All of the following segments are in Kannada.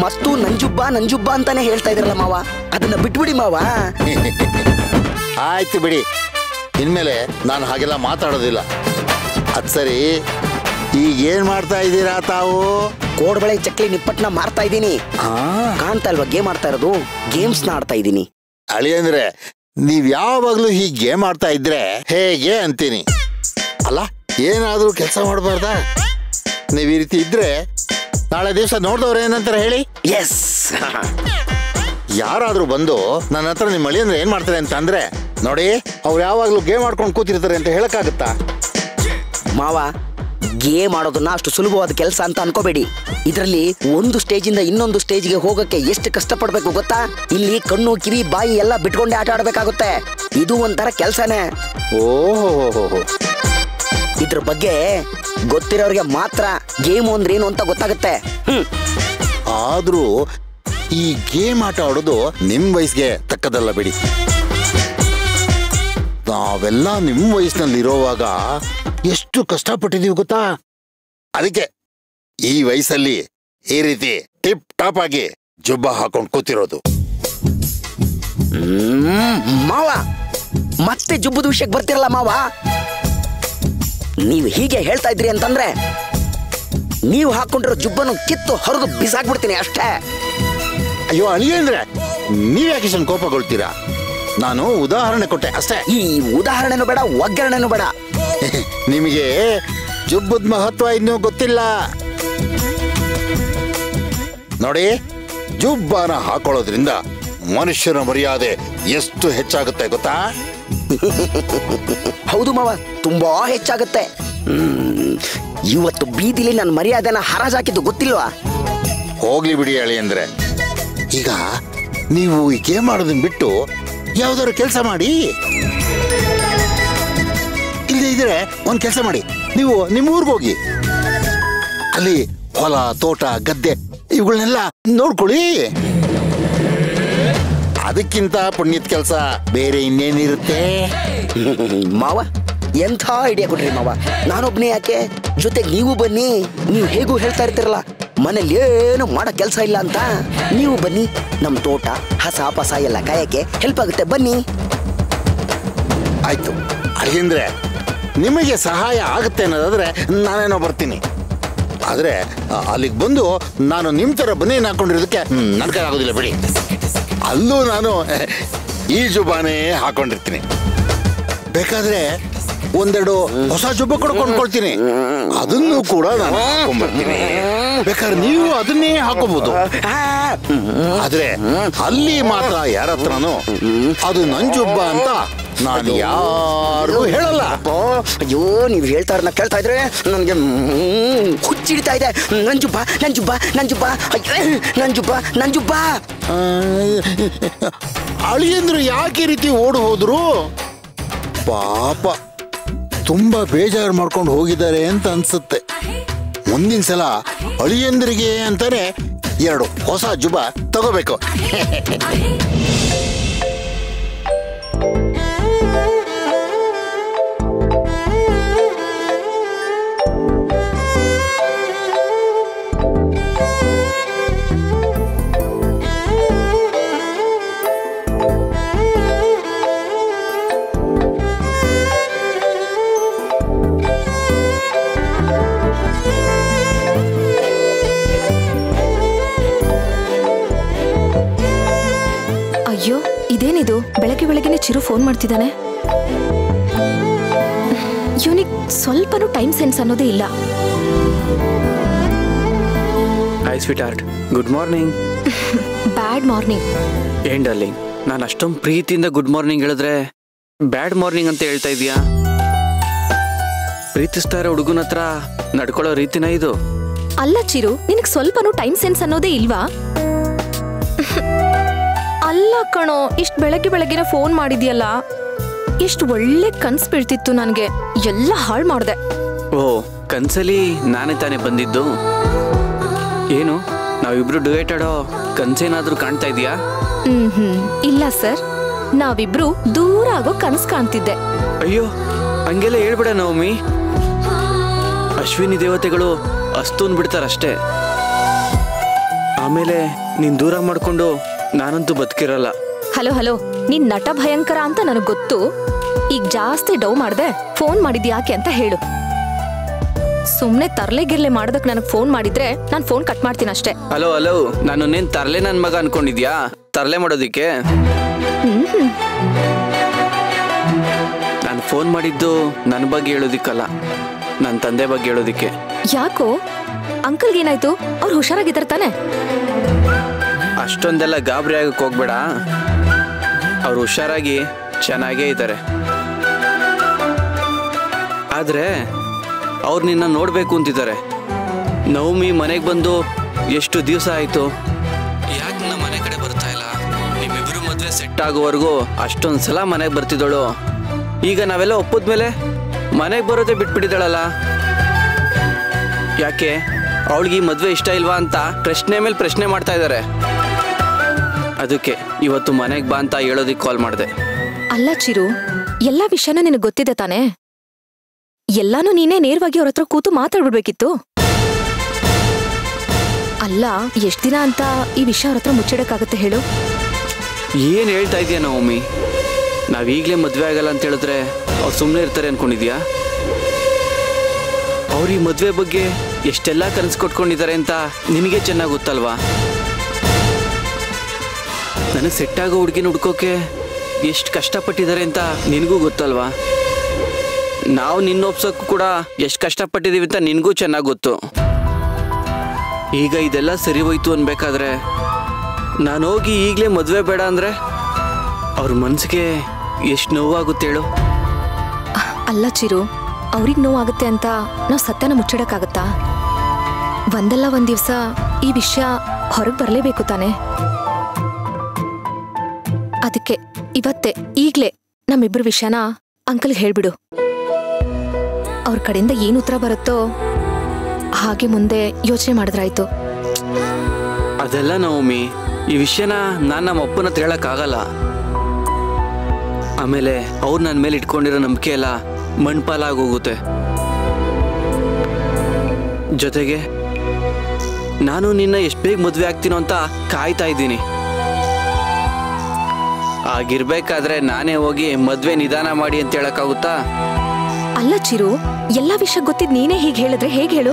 ಅಷ್ಟು ನಂಜುಬ್ಬ ನಂಜುಬ್ಬ ಅಂತಾನೆ ಹೇಳ್ತಾ ಇದ್ರಲ್ಲ ಮಾವ ಅದನ್ನ ಬಿಟ್ಬಿಡಿ ಮಾವ ಆಯ್ತು ಬಿಡಿ ಇನ್ಮೇಲೆ ನಾನು ಹಾಗೆಲ್ಲ ಮಾತಾಡೋದಿಲ್ಲ ಅದ್ ಸರಿ ಈಗ ಏನ್ ಮಾಡ್ತಾ ಇದ್ದೀರಾ ತಾವು ಕೋಡ್ಬಳೆ ಚಕ್ಲಿ ನಿಪ್ಪಟ್ನ ಮಾರ್ತಾ ಇದ್ದೀನಿ ಆ, ಕಾಣ್ತಾ ಇಲ್ವಾ ಗೇಮ್ ಆಡ್ತಾ ಇರೋದು ಗೇಮ್ಸ್ ನ ಆಡ್ತಾ ಇದ್ದೀನಿ ಅಳಿಯಂದ್ರೆ ನೀವ್ ಯಾವಾಗ್ಲೂ ಹೀಗೆ ಗೇಮ್ ಆಡ್ತಾ ಇದ್ರೆ ಹೇಗೆ ಅಂತೀನಿ ಅಲ್ಲ ಏನಾದ್ರೂ ಕೆಲಸ ಮಾಡಬಾರ್ದಾ ನೀವ್ ಈ ರೀತಿ ಇದ್ರೆ ನಾಳೆ ದಿವಸ ನೋಡ್ದವ್ರು ಏನಂತಾರೆ ಹೇಳಿ ಎಸ್ ಯಾರಾದ್ರೂ ಬಂದು ನನ್ನ ಹತ್ರ ನಿಮ್ಮ ಅಳಿಯಂದ್ರೆ ಏನ್ ಮಾಡ್ತಾರೆ ಅಂತ ಅಂದ್ರೆ ನೋಡಿ ಅವ್ರು ಯಾವಾಗ್ಲೂ ಗೇಮ್ ಆಡ್ಕೊಂಡು ಕೂತಿರ್ತಾರೆ ಅಂತ ಹೇಳಕ್ಕಾಗತ್ತಾ ಮಾವ ಗೇಮ್ ಆಡೋದನ್ನ ಅಷ್ಟು ಸುಲಭವಾದ ಕೆಲಸ ಅಂತ ಅನ್ಕೋಬೇಡಿ ಇದರಲ್ಲಿ ಒಂದು ಸ್ಟೇಜಿಂದ ಇನ್ನೊಂದು ಸ್ಟೇಜ್ಗೆ ಹೋಗಕ್ಕೆ ಎಷ್ಟು ಕಷ್ಟಪಡ್ಬೇಕು ಗೊತ್ತಾ ಇಲ್ಲಿ ಕಣ್ಣು ಕಿವಿ ಬಾಯಿ ಎಲ್ಲ ಬಿಟ್ಕೊಂಡೆ ಆಟ ಆಡ್ಬೇಕಾಗುತ್ತೆ ಇದು ಒಂಥರ ಕೆಲಸನೇ ಓಹೋ ಇದ್ರ ಬಗ್ಗೆ ಗೊತ್ತಿರೋರಿಗೆ ಮಾತ್ರ ಗೇಮ್ ಅಂದ್ರೆ ಏನು ಅಂತ ಗೊತ್ತಾಗುತ್ತೆ ಹ್ಮ್ ಆದ್ರೂ ಈ ಗೇಮ್ ಆಟ ಆಡೋದು ನಿಮ್ ವಯಸ್ಸಿಗೆ ತಕ್ಕದಲ್ಲ ಬಿಡಿ ನಾವೆಲ್ಲ ನಿಮ್ ವಯಸ್ಸಿನಲ್ಲಿ ಇರೋವಾಗ ಎಷ್ಟು ಕಷ್ಟಪಟ್ಟಿದೀವಿ ಗೊತ್ತಾ ಅದಕ್ಕೆ ಈ ವಯಸ್ಸಲ್ಲಿ ಈ ರೀತಿ ಟಿಪ್ ಟಾಪ್ ಆಗಿ ಜುಬ್ಬ ಹಾಕೊಂಡು ಕೂತಿರೋದು ಹ್ಮ್, ಮಾವ ಮತ್ತೆ ಜುಬ್ಬದ ವಿಷಯಕ್ಕೆ ಬರ್ತಿರಲ್ಲ ಮಾವ ನೀವು ಹೀಗೆ ಹೇಳ್ತಾ ಇದ್ರಿ ಅಂತಂದ್ರೆ ನೀವು ಹಾಕೊಂಡಿರೋ ಜುಬ್ಬನ್ನು ಕಿತ್ತು ಹೊರದು ಬಿಸಾಕ್ಬಿಡ್ತೀನಿ ಅಷ್ಟೇ ಅಯ್ಯೋ ಅಳಿಯಂದ್ರೆ ನೀವ್ ಯಾಕೆ ಇಷ್ಟೊಂದು ಕೋಪಗೊಳ್ತೀರಾ ನಾನು ಉದಾಹರಣೆ ಕೊಟ್ಟೆ ಅಷ್ಟೇ ಈ ಉದಾಹರಣೆನೂ ಬೇಡ ಒಗ್ಗರಣೆನೂ ಬೇಡ ನಿಮಗೆ ಜುಬ್ಬದ ಮಹತ್ವ ಇನ್ನೂ ಗೊತ್ತಿಲ್ಲ ನೋಡಿ ಜುಬ್ಬಾನ ಹಾಕೊಳ್ಳೋದ್ರಿಂದ ಮನುಷ್ಯನ ಮರ್ಯಾದೆ ಎಷ್ಟು ಹೆಚ್ಚಾಗುತ್ತೆ ಗೊತ್ತಾ ಹೌದು ಮಾವ ತುಂಬಾ ಹೆಚ್ಚಾಗುತ್ತೆ ಹ್ಮ್, ಇವತ್ತು ಬೀದಿಲಿ ನನ್ನ ಮರ್ಯಾದೆನ ಹರಾಜಾಕಿದ್ದು ಗೊತ್ತಿಲ್ವಾ ಹೋಗ್ಲಿ ಬಿಡಿ ಅಳಿ ಅಂದ್ರೆ ಈಗ ನೀವು ಈ ಗೇಮ್ ಮಾಡೋದನ್ನ ಬಿಟ್ಟು ಯಾವ್ದಾದ್ರು ಕೆಲಸ ಮಾಡಿ ಇಲ್ಲದೆ ಇದ್ರೆ ಒಂದ್ ಕೆಲಸ ಮಾಡಿ ನೀವು ನಿಮ್ಮ ಊರ್ಗ್ ಹೋಗಿ ಅಲ್ಲಿ ಹೊಲ ತೋಟ ಗದ್ದೆ ಇವುಗಳನ್ನೆಲ್ಲ ನೋಡ್ಕೊಳ್ಳಿ ಅದಕ್ಕಿಂತ ಪುಣ್ಯದ ಕೆಲಸ ಬೇರೆ ಇನ್ನೇನಿರುತ್ತೆ ಮಾವ ಎಂಥ ಐಡಿಯಾ ಕೊಡ್ರಿ ಮಾವ ನಾನೊಬ್ನೇ ಯಾಕೆ ಜೊತೆಗೆ ನೀವು ಬನ್ನಿ ನೀವು ಹೇಗೂ ಹೇಳ್ತಾ ಇರ್ತಿರಲ್ಲ ಮನೇಲಿ ಏನು ಮಾಡೋ ಕೆಲಸ ಇಲ್ಲ ಅಂತ ನೀವು ಬನ್ನಿ ನಮ್ಮ ತೋಟ ಹಸ ಪಸ ಎಲ್ಲ ಕಾಯಕ್ಕೆ ಹೆಲ್ಪ್ ಆಗುತ್ತೆ ಬನ್ನಿ ಆಯ್ತು ಅಲ್ಲಿಂದ್ರೆ ನಿಮಗೆ ಸಹಾಯ ಆಗುತ್ತೆ ಅನ್ನೋದಾದ್ರೆ ನಾನೇನೋ ಬರ್ತೀನಿ ಆದ್ರೆ ಆ, ಅಲ್ಲಿಗೆ ಬಂದು ನಾನು ನಿಮ್ ತರ ಬನ್ನೇನ್ ಹಾಕೊಂಡಿರೋದಕ್ಕೆ ನನ್ನ ಕೈ ಆಗೋದಿಲ್ಲ ಬಿಡಿ ಅಲ್ಲೂ ನಾನು ಈ ಜುಬಾನೇ ಹಾಕೊಂಡಿರ್ತೀನಿ ಬೇಕಾದ್ರೆ ಒಂದೆರಡು ಹೊಸ ಜುಬ್ಬ ಕೂಡ ಕೊಂಡ್ಕೊಳ್ತೀನಿ ಅದನ್ನು ಕೂಡ ನಾನು ಹಾಕೊಂಡ್ಬರ್ತೀನಿ ಬೇಕಾದ್ರೆ ನೀವು ಅದನ್ನೇ ಹಾಕೋಬಹುದು ಆದ್ರೆ ಅಲ್ಲಿ ಮಾತ್ರ ಯಾರ ಹತ್ರನೂ ಅದು ನನ್ ಜುಬ್ಬ ಅಂತ ನಾನು ಯಾರು ಹೇಳಲ್ಲ ಅಪ್ಪೋ, ಅಯ್ಯೋ ನೀವು ಹೇಳ್ತಾ ಇರೋದನ್ನ ಕೇಳ್ತಾ ಇದ್ರೆ ನನಗೆ ಹುಚ್ಚಿಡ್ತಾ ಇದೆ ನಂಜುಬ್ಬ ನಂಜುಬ್ಬ ನಂಜುಬ್ಬ ಅಯ್ಯೋ ನಂಜುಬ್ಬ ನಂಜುಬ್ಬ ಆ, ಅಳಿಯಂದ್ರು ಯಾಕೆ ಈ ರೀತಿ ಓಡ್ ಹೋದ್ರು ಪಾಪ ತುಂಬಾ ಬೇಜಾರು ಮಾಡ್ಕೊಂಡು ಹೋಗಿದ್ದಾರೆ ಅಂತ ಅನ್ಸುತ್ತೆ ಮುಂದಿನ ಸಲ ಅಳಿಯಂದ್ರಿಗೆ ಅಂತಾನೆ ಎರಡು ಹೊಸ ಜುಬ ತಗೋಬೇಕು ಅಯ್ಯೋ ಇದೇನಿದು ಬೆಳಗ್ಗೆ ಬೆಳಗ್ಗೆನೆ ಚಿರು ಫೋನ್ ಮಾಡ್ತಿದ್ದಾನೆ ಇವನಿಗೆ ಸ್ವಲ್ಪನೂ ಟೈಮ್ ಸೆನ್ಸ್ ಅನ್ನೋದೇ ಇಲ್ಲ hi sweetheart good morning bad morning ಏನ್ ಡಾರ್ಲಿಂಗ್ ನಾನು ಅಷ್ಟೊಂದು ಪ್ರೀತಿಯಿಂದ ಗುಡ್ ಮಾರ್ನಿಂಗ್ ಹೇಳಿದ್ರೆ ಬ್ಯಾಡ್ ಮಾರ್ನಿಂಗ್ ಅಂತ ಹೇಳ್ತಾ ಇದೀಯಾ ಪ್ರೀತಿಸ್ತಾ ಇರೋ ಹುಡುಗನ ಹತ್ರ ನಡ್ಕೊಳ್ಳೋ ರೀತಿನ ಇದು ಅಲ್ಲ ಚಿರು ನಿನಗೆ ಸ್ವಲ್ಪನೂ ಟೈಮ್ ಸೆನ್ಸ್ ಅನ್ನೋದೇ ಇಲ್ವಾ ಅಲ್ಲ ಕಣೋ ಇಷ್ಟು ಬೆಳಗ್ಗೆ ಬೆಳಗ್ಗೆನೆ ಫೋನ್ ಮಾಡಿದ್ಯಲ್ಲ ಎಷ್ಟು ಒಳ್ಳೆ ಕನ್ಸ್ ಬೀಳ್ತಿತ್ತು ನನಗೆ ಎಲ್ಲ ಹಾಳು ಮಾಡ್ದೆ ಓ ಕನ್ಸಲ್ಲಿ ನಾನೇ ತಾನೇ ಬಂದಿದ್ದು ಏನು ನಾವಿಬ್ರು ಡುಯೇಟ್ ಆಡೋ ಕನ್ಸೇನಾದ್ರೂ ಕಾಣ್ತಾ ಇದೀಯಾ ಹ್ಮ್ ಹ್ಮ್ ಇಲ್ಲ ಸರ್ ನಾವಿಬ್ರು ದೂರ ಆಗೋ ಕನ್ಸ್ ಕಾಣ್ತಿದ್ದೆ ಅಯ್ಯೋ ಹಂಗೆಲ್ಲ ಹೇಳ್ಬಿಡ ನವಮಿ ಅಶ್ವಿನಿ ದೇವತೆಗಳು ಅಸ್ತೂನ್ ಬಿಡ್ತಾರಷ್ಟೇ ಆ ಆಮೇಲೆ ನೀನ್ ದೂರ ಮಾಡ್ಕೊಂಡು ನಾನಂತೂ ಬದುಕಿರಲ್ಲ ಹಲೋ ಹಲೋ ನೀನ್ ನಟ ಭಯಂಕರ ಅಂತ ನನಗ್ ಗೊತ್ತು ಈಗ ಜಾಸ್ತಿ ಡೌ ಮಾಡ್ದೆ ಫೋನ್ ಮಾಡಿದ್ ಯಾಕೆ ಅಂತ ಹೇಳು ಸುಮ್ನೆ ತರ್ಲೆ ಗಿರ್ಲೆ ಮಾಡೋದಕ್ ನನಗ್ ಫೋನ್ ಮಾಡಿದ್ರೆ ನಾನ್ ಫೋನ್ ಕಟ್ ಮಾಡ್ತೀನಿ ಅಷ್ಟೇ ಹಲೋ ಹಲೋ ನಾನು ನೇನ್ ತರ್ಲೆ ನನ್ ಮಗ ಅನ್ಕೊಂಡಿದ್ಯಾ ತರ್ಲೆ ಮಾಡೋದಿಕ್ಕೆ ನಾನು ಫೋನ್ ಮಾಡಿದ್ದು ನನ್ನ ಬಗ್ಗೆ ಹೇಳೋದಿಕ್ಕಲ್ಲ ನನ್ನ ತಂದೆ ಬಗ್ಗೆ ಹೇಳೋದಿಕ್ಕೆ ಯಾಕೋ ಅಂಕಲ್ಗೆ ಏನಾಯ್ತು ಅವ್ರು ಹುಷಾರಾಗಿದ್ದಾರೆ ತಾನೆ ಅಷ್ಟೊಂದೆಲ್ಲ ಗಾಬರಿ ಆಗಕ್ಕೆ ಹೋಗ್ಬೇಡ ಅವ್ರು ಹುಷಾರಾಗಿ ಚೆನ್ನಾಗೇ ಇದ್ದಾರೆ ಆದ್ರೆ ಅವ್ರು ನಿನ್ನ ನೋಡ್ಬೇಕು ಅಂತಿದ್ದಾರೆ ನವಮಿ ಮನೆಗೆ ಬಂದು ಎಷ್ಟು ದಿವಸ ಆಯ್ತು ಯಾಕೆ ನಮ್ಮ ಮನೆ ಕಡೆ ಬರ್ತಾ ಇಲ್ಲ ನಿಮ್ಮಿಬ್ರು ಮದ್ವೆ ಸೆಟ್ ಆಗೋವರೆಗೂ ಅಷ್ಟೊಂದ್ ಸಲ ಮನೆಗೆ ಬರ್ತಿದ್ದಳು ಈಗ ನಾವೆಲ್ಲ ಒಪ್ಪದ್ಮೇಲೆ ಮನೆಗೆ ಬರೋದೇ ಬಿಟ್ಬಿಟ್ಟಿದ್ದಾಳಲ್ಲ ಯಾಕೆ ಅವಳಿಗೆ ಈ ಮದ್ವೆ ಇಷ್ಟ ಇಲ್ವಾ ಅಂತ ಪ್ರಶ್ನೆ ಮೇಲೆ ಪ್ರಶ್ನೆ ಮಾಡ್ತಾ ಇದ್ದಾರೆ ಅದಕ್ಕೆ ಇವತ್ತು ಮನೆಗೆ ಬಾ ಅಂತ ಹೇಳೋದಿಕ್ಕೆ ಕಾಲ್ ಮಾಡಿದೆ ಅಲ್ಲ ಚಿರು ಎಲ್ಲಾ ವಿಷಯನೂ ನಿನಗ್ ಗೊತ್ತಿದೆ ತಾನೆ ಎಲ್ಲಾನು ನೀನೇ ನೇರವಾಗಿ ಅವ್ರ ಹತ್ರ ಕೂತು ಮಾತಾಡ್ಬಿಡ್ಬೇಕಿತ್ತು ಅಲ್ಲ ಎಷ್ಟ್ ದಿನ ಅಂತ ಈ ವಿಷಯ ಅವ್ರ ಹತ್ರ ಮುಚ್ಚಿಡಕ್ಕಾಗತ್ತೆ ಹೇಳು ಏನು ಹೇಳ್ತಾ ಇದೀಯ ನವಮಿ ನಾವೀಗಲೇ ಮದುವೆ ಆಗಲ್ಲ ಅಂತ ಹೇಳಿದ್ರೆ ಅವ್ರು ಸುಮ್ಮನೆ ಇರ್ತಾರೆ ಅನ್ಕೊಂಡಿದ್ಯಾ ಅವ್ರ ಈ ಮದುವೆ ಬಗ್ಗೆ ಎಷ್ಟೆಲ್ಲ ಕನಸು ಕೊಟ್ಕೊಂಡಿದ್ದಾರೆ ಅಂತ ನಿನಗೆ ಚೆನ್ನಾಗಿ ಗೊತ್ತಲ್ವಾ ನನಗೆ ಸೆಟ್ ಆಗೋ ಹುಡುಗಿನ ಹುಡ್ಕೋಕೆ ಎಷ್ಟು ಕಷ್ಟಪಟ್ಟಿದ್ದಾರೆ ಅಂತ ನಿನಗೂ ಗೊತ್ತಲ್ವಾ ನಾವು ನಿನ್ನ ಒಪ್ಸೋಕ್ಕೂ ಕೂಡ ಎಷ್ಟು ಕಷ್ಟಪಟ್ಟಿದ್ದೀವಿ ಅಂತ ನಿನಗೂ ಚೆನ್ನಾಗಿ ಗೊತ್ತು ಈಗ ಇದೆಲ್ಲ ಸರಿ ಹೋಯ್ತು ಅನ್ಬೇಕಾದ್ರೆ ನಾನು ಹೋಗಿ ಈಗಲೇ ಮದುವೆ ಬೇಡ ಅಂದ್ರೆ ಅವ್ರ ಮನ್ಸಿಗೆ ಎಷ್ಟು ನೋವಾಗುತ್ತೆ ಹೇಳು ಅಲ್ಲ ಚಿರು ಅವ್ರಿಗ್ ನೋವಾಗುತ್ತೆ ಅಂತ ನಾವ್ ಸತ್ಯನ ಮುಚ್ಚಿಡಕ್ಕಾಗತ್ತಾ ಒಂದಲ್ಲ ಒಂದ್ ದಿವ್ಸ ಈ ವಿಷಯ ಹೊರಗ್ ಬರ್ಲೇಬೇಕು ತಾನೆ ಅದಕ್ಕೆ ಇವತ್ತೇ ಈಗ್ಲೇ ನಮ್ಮಿಬ್ರ ವಿಷಯನ ಅಂಕಲ್ ಹೇಳ್ಬಿಡು ಅವ್ರ ಕಡೆಯಿಂದ ಏನ್ ಉತ್ತರ ಬರುತ್ತೋ ಹಾಗೆ ಮುಂದೆ ಯೋಚನೆ ಮಾಡಿದ್ರಾಯ್ತು ಅದೆಲ್ಲ ನವಮಿ ಈ ವಿಷಯನ ನಾನು ನಮ್ಮ ಅಪ್ಪನ ಹತ್ರ ಹೇಳಕ್ಕಾಗಲ್ಲ ಆಮೇಲೆ ಅವ್ರು ನನ್ನ ಮೇಲೆ ಇಟ್ಕೊಂಡಿರೋ ನಂಬಿಕೆ ಎಲ್ಲ ಮಣ್ಪಾಲಾಗೋಗುತ್ತೆ ಜೊತೆಗೆ ನಾನು ನಿನ್ನ ಎಷ್ಟು ಬೇಗ ಮದುವೆ ಆಗ್ತೀನೋ ಅಂತ ಕಾಯ್ತಾ ಇದ್ದೀನಿ ಆಗಿರ್ಬೇಕಾದ್ರೆ ನಾನೇ ಹೋಗಿ ಮದ್ವೆ ನಿಧಾನ ಮಾಡಿ ಅಂತ ಹೇಳಕ್ಕಾಗುತ್ತಾ ಅಲ್ಲ ಚಿರು ಎಲ್ಲಾ ವಿಷಯ ಗೊತ್ತಿದ್ ನೀನೇ ಹೀಗೆ ಹೇಳಿದ್ರೆ ಹೇಗೆ ಹೇಳು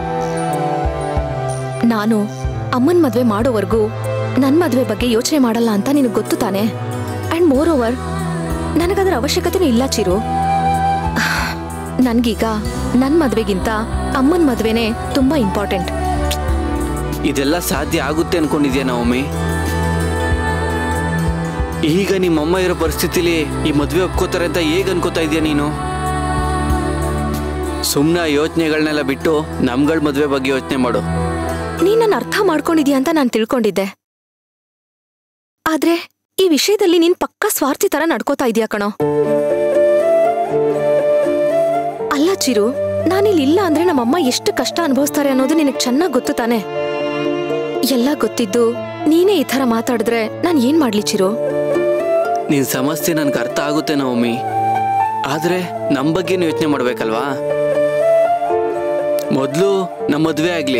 ನಾನು ಅಮ್ಮನ್ ಮದ್ವೆ ಮಾಡೋವರೆಗೂ ನನ್ ಮದ್ವೆ ಬಗ್ಗೆ ಯೋಚನೆ ಮಾಡಲ್ಲ ಅಂತ ನಿನಗ್ ಗೊತ್ತು ತಾನೆ ಅಂಡ್ ಮೋರ್ ಓವರ್ ನನಗದರ ಅವಶ್ಯಕತೆನೂ ಇಲ್ಲ ಚಿರು ನನ್ಗೀಗ ನನ್ ಮದ್ವೆಗಿಂತ ಅಮ್ಮನ್ ಮದ್ವೆನೇ ತುಂಬಾ ಇಂಪಾರ್ಟೆಂಟ್ ಇದೆಲ್ಲ ಸಾಧ್ಯ ಆಗುತ್ತೆ ಅನ್ಕೊಂಡಿದ್ಯಾ ನವಮಿ ಈಗ ನಿಮ್ಮಮ್ಮ ಇರೋ ಪರಿಸ್ಥಿತಿಲಿ ಈ ಮದ್ವೆ ಒಪ್ಕೋತಾರೆ ಅಂತ ಹೇಗ್ ಅನ್ಕೋತಾ ಇದೀಯ ನೀನು ಸುಮ್ಮನೆ ಯೋಚನೆಗಳನ್ನೆಲ್ಲ ಬಿಟ್ಟು ನಮ್ಗಳ ಮದ್ವೆ ಬಗ್ಗೆ ಯೋಚನೆ ಮಾಡು ನೀನ್ ನನ್ನ ಅರ್ಥ ಮಾಡ್ಕೊಂಡಿದ್ಯಾ ಅಂತ ನಾನ್ ತಿಳ್ಕೊಂಡಿದ್ದೆ ಆದ್ರೆ ಈ ವಿಷಯದಲ್ಲಿ ನೀನ್ ಪಕ್ಕಾ ಸ್ವಾರ್ಥಿ ತರ ನಡ್ಕೋತಾ ಇದೀಯ ಕಣೋ ಅಲ್ಲ ಚಿರು ನಾನಿಲ್ಲಿ ಇಲ್ಲ ಅಂದ್ರೆ ನಮ್ಮಮ್ಮ ಎಷ್ಟು ಕಷ್ಟ ಅನುಭವಿಸ್ತಾರೆ ಅನ್ನೋದು ನಿನಗ್ ಚೆನ್ನಾಗ್ ಗೊತ್ತು ತಾನೆ ಎಲ್ಲ ಗೊತ್ತಿದ್ದು ನೀನೇ ಈ ತರ ಮಾತಾಡಿದ್ರೆ ನಾನ್ ಏನ್ ಮಾಡ್ಲಿ ಚಿರು ನಿನ್ ಸಮಸ್ಯೆ ನನ್ಗೆ ಅರ್ಥ ಆಗುತ್ತೆ ನವಮಿ ಆದ್ರೆ ನಮ್ ಬಗ್ಗೆನೂ ಯೋಚನೆ ಮಾಡ್ಬೇಕಲ್ವಾ ಮೊದ್ಲು ನಮ್ಮ ಮದ್ವೆ ಆಗ್ಲಿ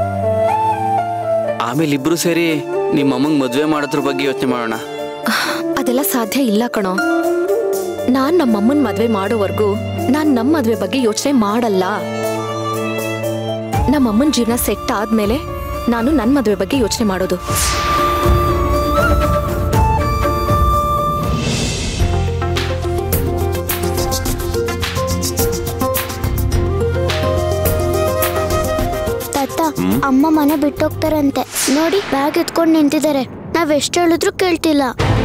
ಆಮೇಲೆ ಇಬ್ರು ಸೇರಿ ನಿಮ್ಮ ಅಮ್ಮಂಗ್ ಮದ್ವೆ ಮಾಡೋದ್ರ ಬಗ್ಗೆ ಯೋಚನೆ ಮಾಡೋಣ ಅದೆಲ್ಲ ಸಾಧ್ಯ ಇಲ್ಲ ಕಣೋ ನಾನ್ ನಮ್ಮಮ್ಮನ್ ಮದ್ವೆ ಮಾಡೋವರ್ಗೂ ನಾನ್ ನಮ್ ಮದ್ವೆ ಬಗ್ಗೆ ಯೋಚನೆ ಮಾಡಲ್ಲ ನಮ್ಮಮ್ಮನ್ ಜೀವನ ಸೆಟ್ ಆದ್ಮೇಲೆ ನಾನು ನನ್ ಮದ್ವೆ ಬಗ್ಗೆ ಯೋಚನೆ ಮಾಡೋದು ತಾತ ಅಮ್ಮ ಮನೆ ಬಿಟ್ಟೋಗ್ತಾರಂತೆ ನೋಡಿ ಬ್ಯಾಗ್ ಎತ್ಕೊಂಡು ನಿಂತಿದ್ದಾರೆ ನಾವ್ ಎಷ್ಟು ಹೇಳಿದ್ರು ಕೇಳ್ತಿಲ್ಲ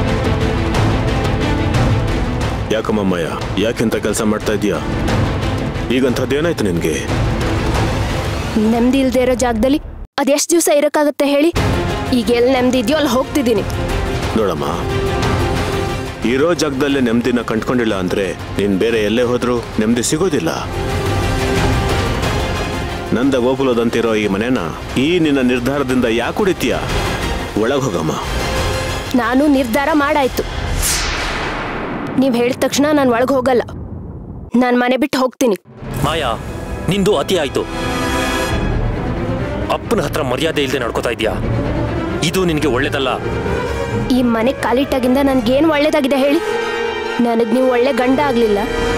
ಯಾಕಮ್ಮಯ್ಯ ಯಾಕೆಂತ ಕೆಲಸ ಮಾಡ್ತಾ ಇದೀಯಾ ಈಗಂಥದ್ದೇನಾಯ್ತು ನಿನ್ಗೆ ನೆಮ್ಮದಿ ಇಲ್ದೇ ಇರೋ ಜಾಗದಲ್ಲಿ ಅದೆಷ್ಟು ದಿವಸ ಇರಕ್ಕಾಗತ್ತೆ ಹೇಳಿ ಈಗ ಎಲ್ಲಿ ನೆಮ್ಮದಿ ಇದೆಯೋ ಅಲ್ಲಿ ಹೋಗ್ತಿದ್ದೀನಿ ನೋಡಮ್ಮ ಇರೋ ಜಾಗದಲ್ಲೇ ನೆಮ್ಮದಿನ ಕಂಡ್ಕೊಂಡಿಲ್ಲ ಅಂದ್ರೆ ನೀನ್ ಬೇರೆ ಎಲ್ಲೇ ಹೋದ್ರೂ ನೆಮ್ಮದಿ ಸಿಗೋದಿಲ್ಲ ನಂದ ಗೋಕುಲದಂತಿರೋ ಈ ಮನೆನ ಈ ನಿನ್ನ ನಿರ್ಧಾರದಿಂದ ಯಾಕೆ ಕುಡಿತೀಯ ಒಳಗ್ ಹೋಗಮ್ಮ ನಾನು ನಿರ್ಧಾರ ಮಾಡಾಯ್ತು ನೀವು ಹೇಳಿದ ತಕ್ಷಣ ನಾನು ಒಳಗೆ ಹೋಗಲ್ಲ ನಾನು ಮನೆ ಬಿಟ್ಟು ಹೋಗ್ತೀನಿ ಮಾಯಾ ನಿಂದು ಅತಿ ಆಯ್ತು ಅಪ್ಪನ ಹತ್ರ ಮರ್ಯಾದೆ ಇಲ್ಲದೆ ನಡ್ಕೋತಾ ಇದೀಯಾ ಇದು ನಿನಗೆ ಒಳ್ಳೇದಲ್ಲ ಈ ಮನೆ ಕಾಲಿಟ್ಟಾಗಿಂದ ನನ್ಗೇನು ಒಳ್ಳೇದಾಗಿದೆ ಹೇಳಿ ನನಗ್ ನೀವು ಒಳ್ಳೆ ಗಂಡ ಆಗ್ಲಿಲ್ಲ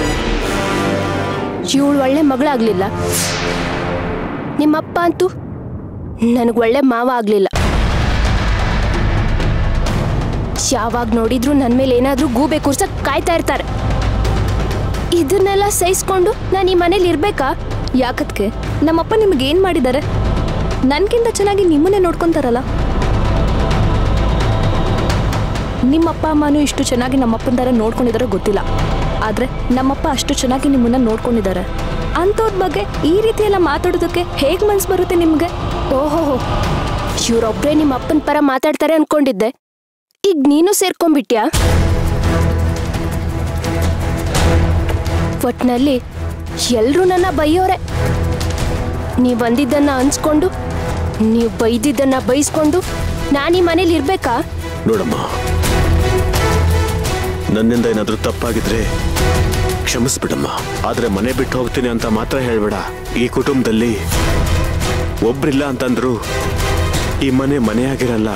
ಇವಳು ಒಳ್ಳೆ ಮಗಳಾಗ್ಲಿಲ್ಲ ನಿಮ್ಮಪ್ಪ ಅಂತೂ ನನಗೆ ಒಳ್ಳೆ ಮಾವ ಆಗ್ಲಿಲ್ಲ ಯಾವಾಗ ನೋಡಿದ್ರು ನನ್ನ ಮೇಲೆ ಏನಾದ್ರೂ ಗೂಬೆ ಕೂರ್ಸಕ್ ಕಾಯ್ತಾ ಇರ್ತಾರೆ ಇದನ್ನೆಲ್ಲ ಸಹಿಸ್ಕೊಂಡು ನಾನು ಈ ಮನೇಲಿ ಇರ್ಬೇಕಾ ಯಾಕತ್ಗೆ ನಮ್ಮಪ್ಪ ನಿಮ್ಗೆ ಏನ್ ಮಾಡಿದ್ದಾರೆ ನನ್ಗಿಂತ ಚೆನ್ನಾಗಿ ನಿಮ್ಮನ್ನೇ ನೋಡ್ಕೊಂತಾರಲ್ಲ ನಿಮ್ಮಪ್ಪ ಅಮ್ಮನೂ ಇಷ್ಟು ಚೆನ್ನಾಗಿ ನಮ್ಮಪ್ಪನ ಥರ ನೋಡ್ಕೊಂಡಿದಾರೋ ಗೊತ್ತಿಲ್ಲ ಆದ್ರೆ ನಮ್ಮಪ್ಪ ಅಷ್ಟು ಚೆನ್ನಾಗಿ ನಿಮ್ಮನ್ನ ನೋಡ್ಕೊಂಡಿದ್ದಾರೆ ಅಂಥವ್ರ ಬಗ್ಗೆ ಈ ರೀತಿ ಎಲ್ಲ ಮಾತಾಡೋದಕ್ಕೆ ಹೇಗ್ ಮನ್ಸು ಬರುತ್ತೆ ನಿಮ್ಗೆ ಓಹೋ ಇವ್ರೊಬ್ರೇ ನಿಮ್ಮ ಅಪ್ಪನ ಪರ ಮಾತಾಡ್ತಾರೆ ಅನ್ಕೊಂಡಿದ್ದೆ ಈಗ ನೀನು ಸೇರ್ಕೊಂಡ್ಬಿಟ್ಯಾ ಒಟ್ನಲ್ಲಿ ಎಲ್ರೂ ನನ್ನ ಬೈಯೋರೆ ನೀವ್ ಬಂದಿದ್ದನ್ನ ಅನ್ಸ್ಕೊಂಡು ನೀವು ಬೈದಿದ್ದನ್ನ ಬೈಸ್ಕೊಂಡು ನಾನು ಈ ಮನೇಲಿ ಇರ್ಬೇಕಾ ನೋಡಮ್ಮ ನನ್ನಿಂದ ಏನಾದ್ರೂ ತಪ್ಪಾಗಿದ್ರೆ ಕ್ಷಮಿಸ್ಬಿಡಮ್ಮ ಆದ್ರೆ ಮನೆ ಬಿಟ್ಟು ಹೋಗ್ತೀನಿ ಅಂತ ಮಾತ್ರ ಹೇಳ್ಬೇಡ ಈ ಕುಟುಂಬದಲ್ಲಿ ಒಬ್ರಿಲ್ಲ ಅಂತಂದ್ರು ಈ ಮನೆ ಮನೆಯಾಗಿರಲ್ಲ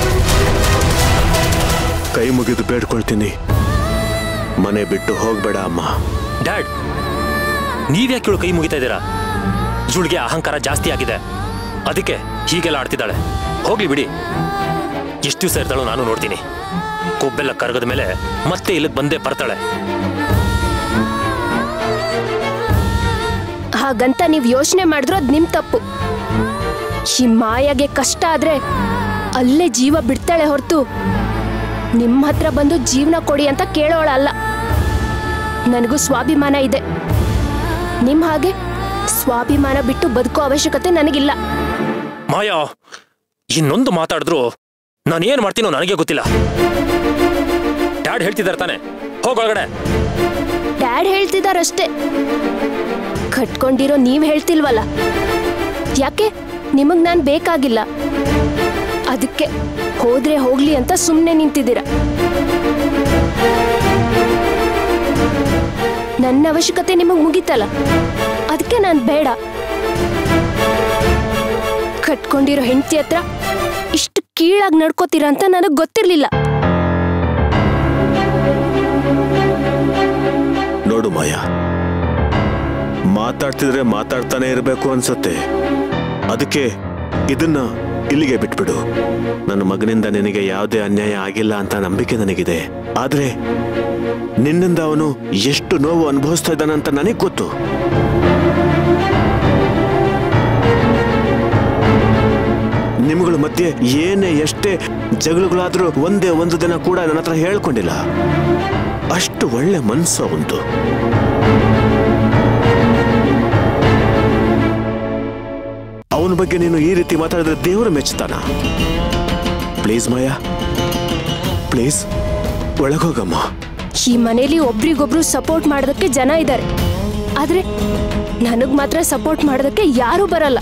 ಕೈ ಮುಗಿದು ಬೇಡ್ಕೊಳ್ತೀನಿ ಮನೆ ಬಿಟ್ಟು ಹೋಗ್ಬೇಡ ಅಮ್ಮ ಡ್ಯಾಡ್ ನೀವ್ಯಾಕೆ ಇವಳು ಕೈ ಮುಗಿತಾ ಇದ್ದೀರಾ ಇವಳಿಗೆ ಅಹಂಕಾರ ಜಾಸ್ತಿ ಆಗಿದೆ ಅದಕ್ಕೆ ಹೀಗೆಲ್ಲ ಆಡ್ತಿದ್ದಾಳೆ ಹೋಗ್ಲಿ ಬಿಡಿ ಎಷ್ಟು ದಿವಸ ಇರ್ತಾಳೋ ನಾನು ನೋಡ್ತೀನಿ ಕೊಬ್ಬೆಲ್ಲ ಕರಗದ ಮೇಲೆ ಮತ್ತೆ ಇಲ್ಲಿಗೆ ಬಂದೇ ಬರ್ತಾಳೆ ಹಾಗಂತ ನೀವು ಯೋಚನೆ ಮಾಡಿದ್ರು ಅದು ನಿಮ್ ತಪ್ಪು ಈ ಮಾಯಾಗೆ ಕಷ್ಟ ಆದ್ರೆ ಅಲ್ಲೇ ಜೀವ ಬಿಡ್ತಾಳೆ ಹೊರತು ನಿಮ್ಮ ಹತ್ರ ಬಂದು ಜೀವನ ಕೊಡಿ ಅಂತ ಕೇಳೋಳಲ್ಲ ನನಗೂ ಸ್ವಾಭಿಮಾನ ಇದೆ ನಿಮ್ ಹಾಗೆ ಸ್ವಾಭಿಮಾನ ಬಿಟ್ಟು ಬದುಕೋ ಅವಶ್ಯಕತೆ ನನಗಿಲ್ಲ ಮಾಯಾ ಇನ್ನೊಂದು ಮಾತಾಡಿದ್ರು ನಾನು ಏನ್ ಮಾಡ್ತೀನೋ ನನಗೆ ಗೊತ್ತಿಲ್ಲ ಡ್ಯಾಡ್ ಹೇಳ್ತಿದ್ದಾರೆ ತಾನೆ ಹೋಗೊಳಗಡೆ ಡ್ಯಾಡ್ ಹೇಳ್ತಿದಾರಷ್ಟೇ ಕಟ್ಕೊಂಡಿರೋ ನೀವ್ ಹೇಳ್ತಿಲ್ವಲ್ಲ ಯಾಕೆ ನಿಮಗ್ ನಾನ್ ಬೇಕಾಗಿಲ್ಲ ಅದಕ್ಕೆ ಹೋದ್ರೆ ಹೋಗ್ಲಿ ಅಂತ ಸುಮ್ಮನೆ ನಿಂತಿದ್ದೀರ ನನ್ನ ಅವಶ್ಯಕತೆ ನಿಮಗ್ ಮುಗೀತಲ್ಲ ಅದಕ್ಕೆ ನಾನ್ ಬೇಡ ಕಟ್ಕೊಂಡಿರೋ ಹೆಂಡತಿ ಹತ್ರ ಇಷ್ಟು ಕೀಳಾಗಿ ನಡ್ಕೋತೀರ ಅಂತ ನನಗ್ ಗೊತ್ತಿರ್ಲಿಲ್ಲ ನೋಡು ಮಾಯ ಮಾತಾಡ್ತಿದ್ರೆ ಮಾತಾಡ್ತಾನೆ ಇರಬೇಕು ಅನ್ಸತ್ತೆ ಅದಕ್ಕೆ ಇದನ್ನ ಇಲ್ಲಿಗೆ ಬಿಟ್ಬಿಡು ನನ್ನ ಮಗನಿಂದ ನಿನಗೆ ಯಾವುದೇ ಅನ್ಯಾಯ ಆಗಿಲ್ಲ ಅಂತ ನಂಬಿಕೆ ನನಗಿದೆ ಆದ್ರೆ ನಿನ್ನಿಂದ ಅವನು ಎಷ್ಟು ನೋವು ಅನುಭವಿಸ್ತಾ ಇದ್ದಾನಂತ ನನಗೆ ಗೊತ್ತು ನಿಮ್ಗಳ ಮಧ್ಯೆ ಏನೇ ಎಷ್ಟೇ ಜಗಳಗಳಾದ್ರೂ ಒಂದೇ ಒಂದು ದಿನ ಕೂಡ ನನ್ನ ಹತ್ರ ಹೇಳ್ಕೊಂಡಿಲ್ಲ ಅಷ್ಟು ಒಳ್ಳೆ ಮನ್ಸು ಅವಂತು ಅವನ ಬಗ್ಗೆ ನೀನು ಈ ರೀತಿ ಮಾತಾಡಿದ್ರೆ ದೇವರು ಮೆಚ್ಚುತ್ತಾನ ಪ್ಲೀಸ್ ಮಾಯಾ ಪ್ಲೀಸ್ ಒಳಗೋಗಮ್ಮ ಈ ಮನೇಲಿ ಒಬ್ರಿಗೊಬ್ರು ಸಪೋರ್ಟ್ ಮಾಡೋದಕ್ಕೆ ಜನ ಇದ್ದಾರೆ ಆದ್ರೆ ನನಗ್ ಮಾತ್ರ ಸಪೋರ್ಟ್ ಮಾಡೋದಕ್ಕೆ ಯಾರೂ ಬರಲ್ಲ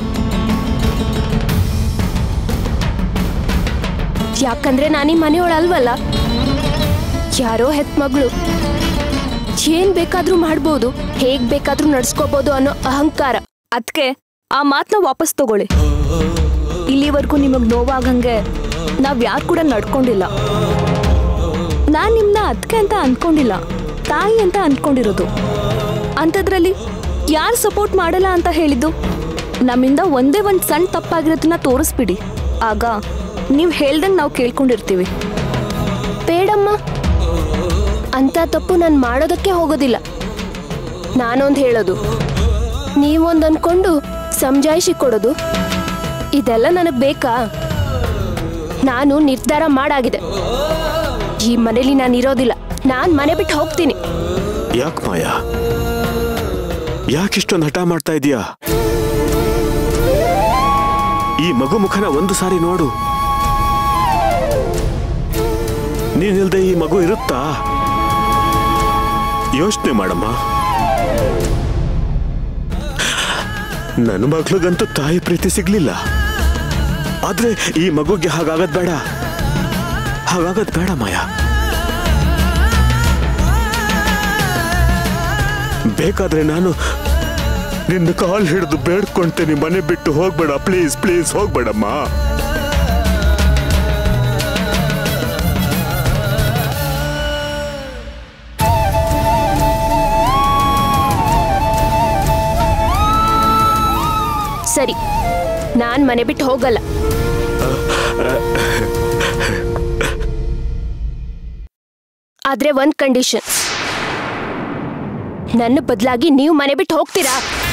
ಯಾಕಂದ್ರೆ ನಾನು ಈ ಮನೆಯೊಳಲ್ವಲ್ಲ ಯಾರೋ ಹೆತ್ ಮಗಳು ಏನ್ ಬೇಕಾದ್ರೂ ಮಾಡ್ಬೋದು ಹೇಗ್ ಬೇಕಾದ್ರೂ ನಡ್ಸ್ಕೋಬಹುದು ಅನ್ನೋ ಅಹಂಕಾರ ಅದಕ್ಕೆ ಆ ಮಾತನ್ನ ವಾಪಸ್ ತಗೊಳ್ಳಿ ಇಲ್ಲಿವರೆಗೂ ನಿಮಗ್ ನೋವಾಗಂಗೆ ನಾವ್ ಯಾರು ಕೂಡ ನಡ್ಕೊಂಡಿಲ್ಲ ನಾನ್ ನಿಮ್ನ ಅದಕ್ಕೆ ಅಂತ ಅನ್ಕೊಂಡಿಲ್ಲ ತಾಯಿ ಅಂತ ಅನ್ಕೊಂಡಿರೋದು ಅಂಥದ್ರಲ್ಲಿ ಯಾರು ಸಪೋರ್ಟ್ ಮಾಡಲ್ಲ ಅಂತ ಹೇಳಿದ್ದು ನಮ್ಮಿಂದ ಒಂದೇ ಒಂದು ಸಣ್ಣ ತಪ್ಪಾಗಿರೋದನ್ನ ತೋರಿಸ್ಬಿಡಿ ಆಗ ನೀವು ಹೇಳ್ದಂಗೆ ನಾವು ಕೇಳ್ಕೊಂಡಿರ್ತೀವಿ ಬೇಡಮ್ಮ ಅಂತ ತಪ್ಪು ನಾನು ಮಾಡೋದಕ್ಕೆ ಹೋಗೋದಿಲ್ಲ ನಾನೊಂದು ಹೇಳೋದು ನೀವೊಂದು ಅನ್ಕೊಂಡು ಸಮಜಾಯಿಷಿ ಕೊಡೋದು ಇದೆಲ್ಲ ನನಗೆ ಬೇಕಾ ನಾನು ನಿರ್ಧಾರ ಮಾಡಾಗಿದೆ ಈ ಮನೇಲಿ ನಾನು ಇರೋದಿಲ್ಲ ನಾನು ಮನೆ ಬಿಟ್ಟು ಹೋಗ್ತೀನಿ ಯಾಕೆ ಮಾಯಾ ಯಾಕಿಷ್ಟೊಂದು ಹಠ ಮಾಡ್ತಾ ಇದೀಯಾ ಈ ಮಗು ಮುಖನ ಒಂದು ಸಾರಿ ನೋಡು ನೀನಿಲ್ದೆ ಈ ಮಗು ಇರುತ್ತಾ ಯೋಚನೆ ಮಾಡಮ್ಮ ನನ್ನ ಮಗ್ಳಿಗಂತೂ ತಾಯಿ ಪ್ರೀತಿ ಸಿಗ್ಲಿಲ್ಲ ಆದ್ರೆ ಈ ಮಗುಗೆ ಹಾಗಾಗದ್ ಬೇಡ ಹಾಗಾಗದ್ ಬೇಡ ಮಾಯಾ ಬೇಕಾದ್ರೆ ನಾನು ನಿನ್ನ ಕಾಲ್ ಹಿಡಿದು ಬೇಡ್ಕೊಂತೇನೆ ಮನೆ ಬಿಟ್ಟು ಹೋಗ್ಬೇಡ ಪ್ಲೀಸ್ ಪ್ಲೀಸ್ ಹೋಗ್ಬೇಡಮ್ಮ ಸರಿ ನಾನ್ ಮನೆ ಬಿಟ್ಟು ಹೋಗಲ್ಲ ಆದ್ರೆ ಒಂದ್ ಕಂಡೀಷನ್ ನನ್ನ ಬದಲಾಗಿ ನೀವು ಮನೆ ಬಿಟ್ಟು ಹೋಗ್ತೀರಾ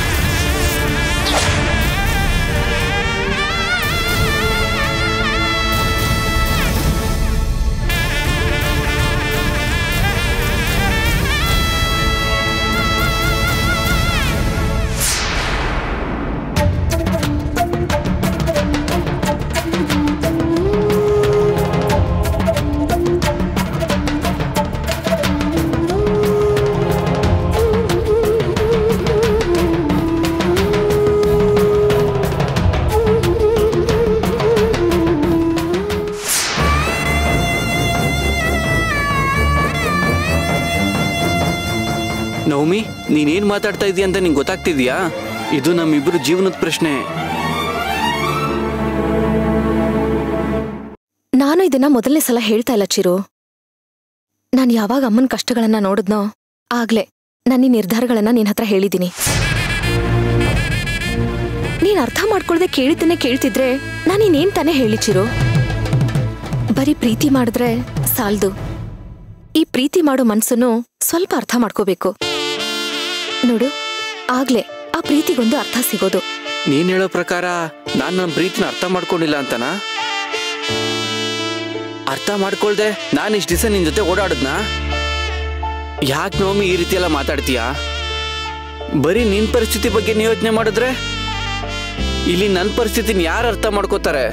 ನವಮಿ ನೀನೇನ್ ಮಾತಾಡ್ತಾ ಇದೀಯ ಅಂತ ನಿಂಗೆ ಗೊತ್ತಾಗ್ತಿದ್ಯಾ ಇದು ನಮ್ಮಿಬ್ರು ಜೀವನದ ಪ್ರಶ್ನೆ ನಾನು ಇದನ್ನ ಮೊದಲನೇ ಸಲ ಹೇಳ್ತಾ ಇಲ್ಲ ಚಿರು ನಾನು ಯಾವಾಗ ಅಮ್ಮನ ಕಷ್ಟಗಳನ್ನ ನೋಡಿದ್ನೋ ಆಗ್ಲೇ ನನ್ನ ಈ ನಿರ್ಧಾರಗಳನ್ನ ನಿನ್ ಹತ್ರ ಹೇಳಿದ್ದೀನಿ ನೀನ್ ಅರ್ಥ ಮಾಡ್ಕೊಳ್ದೆ ಕೇಳಿದ್ದನ್ನೇ ಕೇಳ್ತಿದ್ರೆ ನಾನು ಇನ್ನೇನ್ ತಾನೇ ಹೇಳಿ ಚಿರು ಬರೀ ಪ್ರೀತಿ ಮಾಡಿದ್ರೆ ಸಾಲ್ದು ಈ ಪ್ರೀತಿ ಮಾಡೋ ಮನ್ಸನ್ನು ಸ್ವಲ್ಪ ಅರ್ಥ ಮಾಡ್ಕೋಬೇಕು ನೋಡು ಆಗ್ಲೇ ಆ ಪ್ರೀತಿಗೊಂದು ಅರ್ಥ ಸಿಗೋದು ನೀನ್ ಹೇಳೋ ಪ್ರಕಾರ ನಾನ್ ನನ್ನ ಪ್ರೀತಿನ ಅರ್ಥ ಮಾಡ್ಕೊಂಡಿಲ್ಲ ಅಂತನಾ ಅರ್ಥ ಮಾಡ್ಕೊಳ್ದೆ ನಾನು ಇಷ್ಟು ದಿವಸ ನಿನ್ ಜೊತೆ ಓಡಾಡದ್ನ ಯಾಕೆ ನವಮಿ ಈ ರೀತಿ ಎಲ್ಲ ಮಾತಾಡ್ತೀಯಾ ಬರೀ ನಿನ್ ಪರಿಸ್ಥಿತಿ ಬಗ್ಗೆ ನೀ ಯೋಚನೆ ಮಾಡಿದ್ರೆ ಇಲ್ಲಿ ನನ್ನ ಪರಿಸ್ಥಿತಿನ ಯಾರು ಅರ್ಥ ಮಾಡ್ಕೋತಾರೆ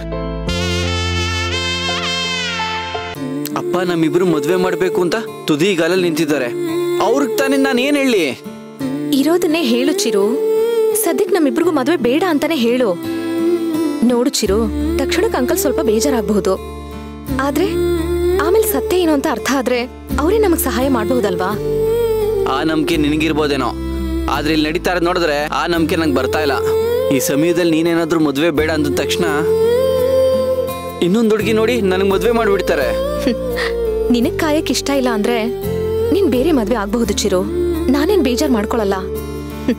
ಅಪ್ಪ ನಮ್ಮಿಬ್ರು ಮದ್ವೆ ಮಾಡ್ಬೇಕು ಅಂತ ತುದಿಗಾಲಲ್ಲಿ ನಿಂತಿದ್ದಾರೆ ಅವ್ರಿಗೆ ತಾನೇ ನಾನು ಏನ್ ಹೇಳಿ ಇರೋದನ್ನೇ ಹೇಳು ಚಿರು ಸದ್ಯಕ್ ನಮ್ಮಿಬ್ರಿಗೂ ಮದ್ವೆ ಬೇಡ ಅಂತಾನೆ ಹೇಳು ನೋಡು ಚಿರು ತಕ್ಷಣಕ್ಕೆ ಅಂಕಲ್ ಸ್ವಲ್ಪ ಬೇಜಾರಾಗಬಹುದು ಆದ್ರೆ ಆಮೇಲೆ ಸತ್ಯ ಏನು ಅಂತ ಅರ್ಥ ಆದ್ರೆ ಅವರೇ ನಮಗ್ ಸಹಾಯ ಮಾಡಬಹುದಲ್ವಾ ಆ ನಂಬಿಕೆ ನಿನಗಿರ್ಬೋದೇನೋ ಆದ್ರೆ ಇಲ್ಲಿ ನಡೀತಾ ಇರೋದ್ ನೋಡಿದ್ರೆ ಆ ನಂಬಿಕೆ ನಂಗೆ ಬರ್ತಾ ಇಲ್ಲ ಈ ಸಮಯದಲ್ಲಿ ನೀನೇನಾದ್ರೂ ಮದ್ವೆ ಬೇಡ ಅಂದ ತಕ್ಷಣ ಇನ್ನೊಂದು ಹುಡುಗಿ ನೋಡಿ ನನಗೆ ಮದ್ವೆ ಮಾಡ್ಬಿಡ್ತಾರೆ ನಿನಗ್ ಕಾಯಕ್ ಇಷ್ಟ ಇಲ್ಲ ಅಂದ್ರೆ ನೀನ್ ಬೇರೆ ಮದ್ವೆ ಆಗ್ಬಹುದು ಚಿರು ನಾನೇನ್ ಬೇಜಾರ್ ಮಾಡ್ಕೊಳಲ್ಲ ಹ್ಮ್.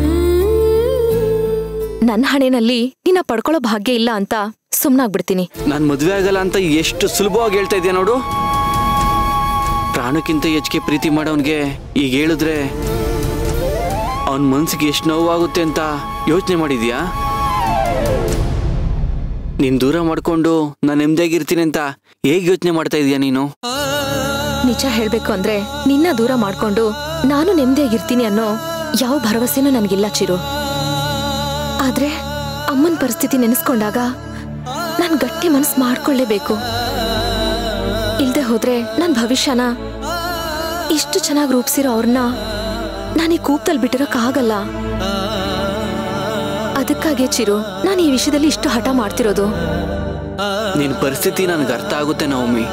ನನ್ ಹಣೆನಲ್ಲಿ ನಿನ್ನ ಪಡ್ಕೊಳ್ಳೋ ಭಾಗ್ಯ ಇಲ್ಲ ಅಂತ ಸುಮ್ನಾಗ್ಬಿಡ್ತೀನಿ ನಾನು ಮದ್ವೆ ಆಗಲ್ಲ ಅಂತ ಎಷ್ಟು ಸುಲಭವಾಗಿ ಹೇಳ್ತಾ ಇದೆಯಾ ನೋಡು ಪ್ರಾಣಕ್ಕಿಂತ ಹೆಚ್ಚಿಗೆ ಪ್ರೀತಿ ಮಾಡೋನ್ಗೆ ಈಗ ಹೇಳಿದ್ರೆ ಅವನ ಮನ್ಸಿಗೆ ಎಷ್ಟು ನೋವಾಗುತ್ತೆ ಅಂತ ಯೋಚನೆ ಮಾಡಿದ್ಯಾ ನೀನ್ ದೂರ ಮಾಡ್ಕೊಂಡು ನಾನು ನೆಮ್ಮದಿಯಾಗಿರ್ತೀನಿ ಅಂತ ಹೇಗೆ ಯೋಚನೆ ಮಾಡ್ತಾ ಇದೀಯಾ ನೀನು ನಿಜ ಹೇಳ್ಬೇಕು ಅಂದ್ರೆ ನಿನ್ನ ದೂರ ಮಾಡ್ಕೊಂಡು ನಾನು ನೆಮ್ಮದಿಯಾಗಿರ್ತೀನಿ ಅನ್ನೋ ಯಾವ ಭರವಸೆನೂ ನನಗಿಲ್ಲ ಚಿರು ಆದ್ರೆ ಅಮ್ಮನ ಪರಿಸ್ಥಿತಿ ನೆನೆಸ್ಕೊಂಡಾಗ ನಾನ್ ಗಟ್ಟಿ ಮನಸ್ಸು ಮಾಡ್ಕೊಳ್ಳೇಬೇಕು ಇಲ್ದೆ ಹೋದ್ರೆ ನನ್ ಭವಿಷ್ಯನ ಇಷ್ಟು ಚೆನ್ನಾಗಿ ರೂಪಿಸಿರೋ ಅವ್ರನ್ನ ನಾನು ಈ ಕೂಪ್ದಲ್ಲಿ ಬಿಟ್ಟಿರೋಕ್ಕಾಗಲ್ಲ ಅದಕ್ಕಾಗೆ ಚಿರು ನಾನು ಈ ವಿಷಯದಲ್ಲಿ ಇಷ್ಟು ಹಠ ಮಾಡ್ತಿರೋದು ನಿನ್ ಪರಿಸ್ಥಿತಿ ನನಗೆ ಅರ್ಥ ಆಗುತ್ತೆ ನವಮಿ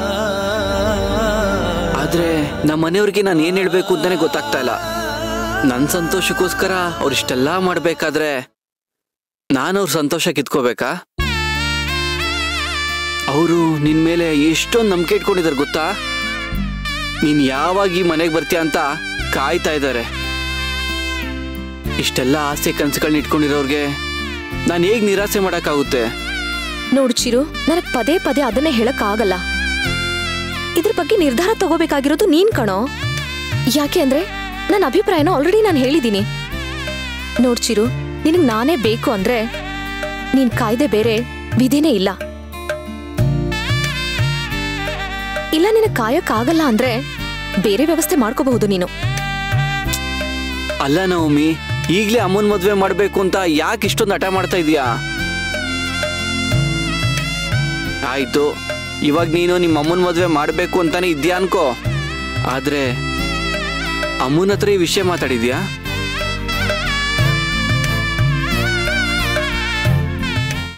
ಆದ್ರೆ ನಮ್ಮ ಮನೆಯವ್ರಿಗೆ ನಾನು ಏನ್ ಹೇಳ್ಬೇಕು ಅಂತಾನೆ ಗೊತ್ತಾಗ್ತಾ ಇಲ್ಲ ನನ್ನ ಸಂತೋಷಕ್ಕೋಸ್ಕರ ಅವ್ರು ಇಷ್ಟೆಲ್ಲ ಮಾಡ್ಬೇಕಾದ್ರೆ ನಾನು ಅವ್ರ ಸಂತೋಷ ಕಿತ್ಕೋಬೇಕಾ ಅವರು ನಿನ್ ಮೇಲೆ ಎಷ್ಟೊಂದು ನಂಬಿಕೆ ಇಟ್ಕೊಂಡಿದ್ದಾರೆ ಗೊತ್ತಾ ನೀನ್ ಯಾವಾಗ ಈ ಮನೆಗೆ ಬರ್ತೀಯ ಅಂತ ಕಾಯ್ತಾ ಇದ್ದಾರೆ ಇಷ್ಟೆಲ್ಲ ಆಸೆ ಕನಸುಗಳನ್ನ ಇಟ್ಕೊಂಡಿರೋರ್ಗೆ ನಾನು ಹೇಗ್ ನಿರಾಸೆ ಮಾಡಕ್ಕಾಗುತ್ತೆ ನೋಡು ಚಿರು ನನಗ್ ಪದೇ ಪದೇ ಅದನ್ನೇ ಹೇಳಕ್ ಆಗಲ್ಲ ಇದ್ರ ಬಗ್ಗೆ ನಿರ್ಧಾರ ತಗೋಬೇಕಾಗಿರೋದು ನೀನ್ ಕಣೋ ಯಾಕೆ ಅಂದ್ರೆ ನನ್ನ ಅಭಿಪ್ರಾಯನ ಆಲ್ರೆಡಿ ನಾನು ಹೇಳಿದ್ದೀನಿ ನೋಡ್ ಚಿರು ನಿನಗ್ ನಾನೇ ಬೇಕು ಅಂದ್ರೆ ನೀನ್ ಕಾಯ್ದೆ ಬೇರೆ ವಿಧಿನೇ ಇಲ್ಲ ಇಲ್ಲ ನಿನಗ್ ಕಾಯಕ್ ಆಗಲ್ಲ ಅಂದ್ರೆ ಬೇರೆ ವ್ಯವಸ್ಥೆ ಮಾಡ್ಕೋಬಹುದು ನೀನು ಅಲ್ಲ ನವಮಿ ಈಗ್ಲೇ ಅಮ್ಮನ್ ಮದ್ವೆ ಮಾಡ್ಬೇಕು ಅಂತ ಯಾಕೆ ಇಷ್ಟೊಂದು ಹಠ ಮಾಡ್ತಾ ಇದೀಯಾ ಆಯ್ತು ಇವಾಗ ನೀನು ನಿಮ್ಮ ಅಮ್ಮನ ಮದ್ವೆ ಮಾಡ್ಬೇಕು ಅಂತಾನೆ ಇದ್ಯಾ ಅನ್ಕೋ ಆದ್ರೆ ಅಮ್ಮನ ಹತ್ರ ಈ ವಿಷಯ ಮಾತಾಡಿದ್ಯಾ